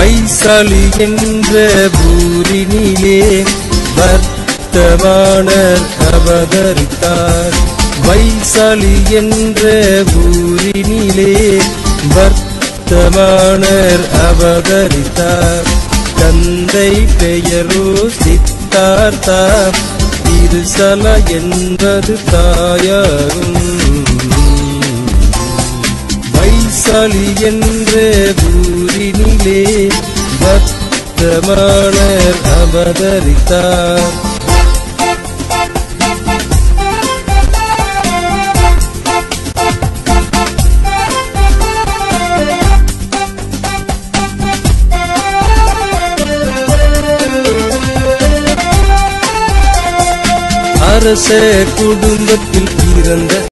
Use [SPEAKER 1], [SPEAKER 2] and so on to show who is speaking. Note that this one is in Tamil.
[SPEAKER 1] வைசாலி என்ற பூரினிலே வர்த்தமானர் அவதரித்தார் வைசாலி என்ற பூரினிலே வர்த்தமானர் அவதரித்தார் தந்தை பெயரோ சித்தார்த்தார் திருசல என்பது தாயாரும் வைசாலி என்ற பூரினிலே வர்த்தமானர் அவதரித்தார் அரச குடும்பத்தில் பிறந்த